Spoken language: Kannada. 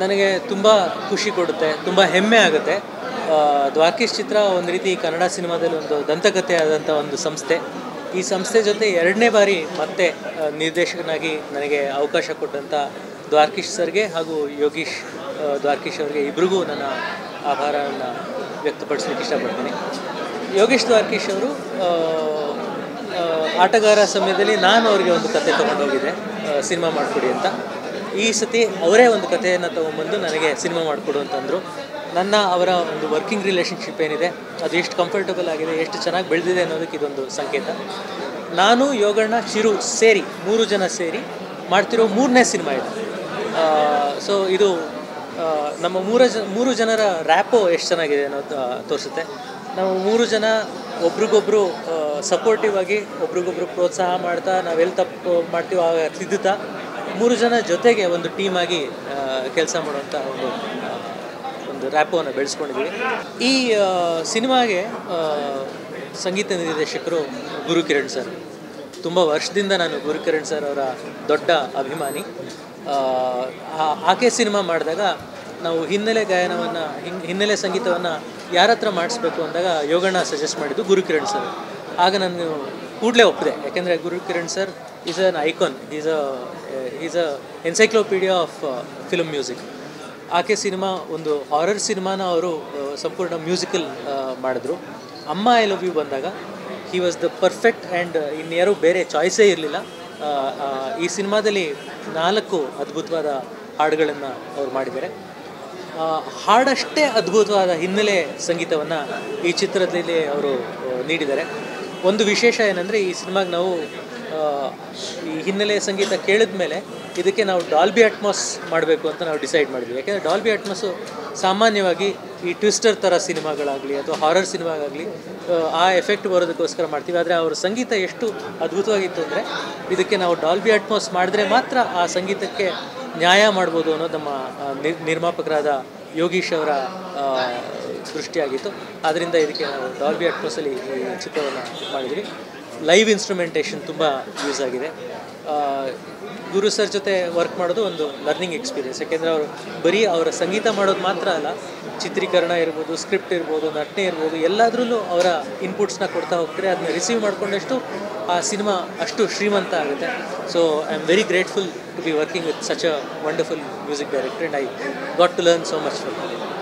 ನನಗೆ ತುಂಬ ಖುಷಿ ಕೊಡುತ್ತೆ ತುಂಬ ಹೆಮ್ಮೆ ಆಗುತ್ತೆ ಆ, ದ್ವಾರಕೀಶ್ ಚಿತ್ರ ಒಂದು ರೀತಿ ಕನ್ನಡ ಸಿನಿಮಾದಲ್ಲಿ ಒಂದು ದಂತಕಥೆ ಆದಂಥ ಒಂದು ಸಂಸ್ಥೆ ಈ ಸಂಸ್ಥೆ ಜೊತೆ ಎರಡನೇ ಬಾರಿ ಮತ್ತೆ ಆ, ನಿರ್ದೇಶಕನಾಗಿ ನನಗೆ ಅವಕಾಶ ಕೊಟ್ಟಂಥ ದ್ವಾರಕೀಶ್ ಸರ್ಗೆ ಹಾಗೂ ಯೋಗೀಶ್ ಆ, ದ್ವಾರಕೀಶ್ ಅವರಿಗೆ ಇಬ್ರಿಗೂ ನನ್ನ ಆಭಾರವನ್ನು ವ್ಯಕ್ತಪಡಿಸ್ಲಿಕ್ಕೆ ಇಷ್ಟಪಡ್ತೀನಿ ಯೋಗೇಶ್ ದ್ವಾರಕೀಶ್ ಅವರು ಆ, ಆ, ಆಟಗಾರ ಸಮಯದಲ್ಲಿ ನಾನು ಅವರಿಗೆ ಒಂದು ಕತೆ ತೊಗೊಂಡೋಗಿದ್ದೆ ಸಿನಿಮಾ ಮಾಡಿಕೊಡಿ ಅಂತ ಈ ಸತಿ ಅವರೇ ಒಂದು ಕಥೆಯನ್ನು ತೊಗೊಂಬಂದು ನನಗೆ ಸಿನಿಮಾ ಮಾಡಿಕೊಡು ಅಂತಂದರು ನನ್ನ ಅವರ ಒಂದು ವರ್ಕಿಂಗ್ ರಿಲೇಷನ್ಶಿಪ್ ಏನಿದೆ ಅದು ಎಷ್ಟು ಕಂಫರ್ಟಬಲ್ ಆಗಿದೆ ಎಷ್ಟು ಚೆನ್ನಾಗಿ ಬೆಳೆದಿದೆ ಅನ್ನೋದಕ್ಕೆ ಇದೊಂದು ಸಂಕೇತ ನಾನು ಯೋಗಣ್ಣ ಚಿರು ಸೇರಿ ಮೂರು ಜನ ಸೇರಿ ಮಾಡ್ತಿರೋ ಮೂರನೇ ಸಿನಿಮಾ ಇದು ಸೊ ಇದು ಆ, ನಮ್ಮ ಮೂರ ಜ ಮೂರು ಜನರ ರ್ಯಾಪು ಎಷ್ಟು ಚೆನ್ನಾಗಿದೆ ಅನ್ನೋದು ಆ, ತೋರಿಸುತ್ತೆ ನಾವು ಮೂರು ಜನ ಒಬ್ರಿಗೊಬ್ರು ಸಪೋರ್ಟಿವ್ ಆಗಿ ಒಬ್ರಿಗೊಬ್ರು ಪ್ರೋತ್ಸಾಹ ಮಾಡ್ತಾ ನಾವೆಲ್ಲಿ ತಪ್ಪು ಮಾಡ್ತೀವೋ ಆಗ ತಿದ್ದುತ್ತಾ ಮೂರು ಜನ ಜೊತೆಗೆ ಒಂದು ಟೀಮಾಗಿ ಕೆಲಸ ಮಾಡುವಂಥ ಒಂದು ಆ, ಒಂದು ರ್ಯಾಪವನ್ನು ಬೆಳೆಸ್ಕೊಂಡಿದ್ದೀವಿ ಈ ಆ, ಸಿನಿಮಾಗೆ ಆ, ಸಂಗೀತ ನಿರ್ದೇಶಕರು ಗುರುಕಿರಣ್ ಸರ್ ತುಂಬ ವರ್ಷದಿಂದ ನಾನು ಗುರುಕಿರಣ್ ಸರ್ ಅವರ ದೊಡ್ಡ ಅಭಿಮಾನಿ ಆ, ಆ- ಆಕೆ ಸಿನಿಮಾ ಮಾಡಿದಾಗ ನಾವು ಹಿನ್ನೆಲೆ ಗಾಯನವನ್ನು ಹಿನ್ನೆಲೆ ಸಂಗೀತವನ್ನು ಯಾರ ಹತ್ರ ಮಾಡಿಸ್ಬೇಕು ಅಂದಾಗ ಯೋಗಣ್ಣ ಸಜೆಸ್ಟ್ ಮಾಡಿದ್ದು ಗುರುಕಿರಣ್ ಸರ್ ಆಗ ನಾನು ಕೂಡಲೇ ಒಪ್ಪಿದೆ ಯಾಕೆಂದರೆ Gurukiran sir is an icon is a is a encyclopedia of film music ಆಕೆ ಸಿನಿಮಾ ಒಂದು ಹಾರರ್ ಸಿನಿಮಾನ ಅವರು ಆ, ಸಂಪೂರ್ಣ ಮ್ಯೂಸಿಕಲ್ ಮಾಡಿದ್ರು ಅಮ್ಮ ಐ ಲವ್ ಯು ಬಂದಾಗ he was the perfect and ಇನ್ಯಾರೂ ಬೇರೆ ಚಾಯ್ಸೇ ಇರಲಿಲ್ಲ ಈ ಸಿನಿಮಾದಲ್ಲಿ ನಾಲ್ಕು ಅದ್ಭುತವಾದ ಹಾಡುಗಳನ್ನು ಅವ್ರು ಮಾಡಿದ್ದಾರೆ ಆ, ಹಾಡಷ್ಟೇ ಅದ್ಭುತವಾದ ಹಿನ್ನೆಲೆ ಸಂಗೀತವನ್ನು ಈ ಚಿತ್ರದಲ್ಲಿ ಅವರು ಆ, ನೀಡಿದ್ದಾರೆ ಒಂದು ವಿಶೇಷ ಏನಂದರೆ ಈ ಸಿನಿಮಾಗೆ ನಾವು ಆ, ಈ ಹಿನ್ನೆಲೆ ಸಂಗೀತ ಕೇಳಿದ ಮೇಲೆ ಇದಕ್ಕೆ ನಾವು ಡಾಲ್ಬಿ ಅಟ್ಮಾಸ್ ಮಾಡಬೇಕು ಅಂತ ನಾವು ಡಿಸೈಡ್ ಮಾಡಿದ್ವಿ ಯಾಕೆಂದರೆ ಡಾಲ್ಬಿ ಅಟ್ಮಾಸು ಸಾಮಾನ್ಯವಾಗಿ ಈ ಟ್ವಿಸ್ಟರ್ ಥರ ಸಿನಿಮಾಗಳಾಗಲಿ ಅಥವಾ ಹಾರರ್ ಸಿನಿಮಾಗಾಗಲಿ ಆ ಎಫೆಕ್ಟ್ ಬರೋದಕ್ಕೋಸ್ಕರ ಮಾಡ್ತೀವಿ ಆದರೆ ಅವರ ಸಂಗೀತ ಎಷ್ಟು ಅದ್ಭುತವಾಗಿತ್ತು ಅಂದರೆ ಇದಕ್ಕೆ ನಾವು ಡಾಲ್ಬಿ ಅಟ್ಮಾಸ್ ಮಾಡಿದ್ರೆ ಮಾತ್ರ ಆ ಸಂಗೀತಕ್ಕೆ ನ್ಯಾಯ ಮಾಡ್ಬೋದು ಅನ್ನೋದು ನಮ್ಮ ಆ, ನಿರ್- ನಿರ್ಮಾಪಕರಾದ ಯೋಗೀಶ್ ಅವರ ಆ, ದೃಷ್ಟಿಯಾಗಿತ್ತು ಆದ್ದರಿಂದ ಇದಕ್ಕೆ ನಾವು ಡಾಲ್ಬಿ ಅಟ್ಮಾಸಲ್ಲಿ ಈ ಚಿತ್ರವನ್ನು ಮಾಡಿದ್ವಿ ಲೈವ್ ಇನ್ಸ್ಟ್ರುಮೆಂಟೇಷನ್ ತುಂಬ ಯೂಸ್ ಆಗಿದೆ ಆ, ಗುರು ಸರ್ ಜೊತೆ ವರ್ಕ್ ಮಾಡೋದು ಒಂದು ಲರ್ನಿಂಗ್ ಎಕ್ಸ್ಪೀರಿಯನ್ಸ್ ಯಾಕೆಂದರೆ ಅವರು ಬರೀ ಅವರ ಸಂಗೀತ ಮಾಡೋದು ಮಾತ್ರ ಅಲ್ಲ ಚಿತ್ರೀಕರಣ ಇರ್ಬೋದು ಸ್ಕ್ರಿಪ್ಟ್ ಇರ್ಬೋದು ನಟನೆ ಇರ್ಬೋದು ಎಲ್ಲದರಲ್ಲೂ ಅವರ ಇನ್ಪುಟ್ಸ್ನ ಕೊಡ್ತಾ ಹೋಗ್ತಾರೆ ಅದನ್ನ ರಿಸೀವ್ ಮಾಡ್ಕೊಂಡಷ್ಟು ಆ ಸಿನಿಮಾ ಅಷ್ಟು ಶ್ರೀಮಂತ ಆಗುತ್ತೆ so I am very grateful to be working with such a wonderful music director and I got to learn so much from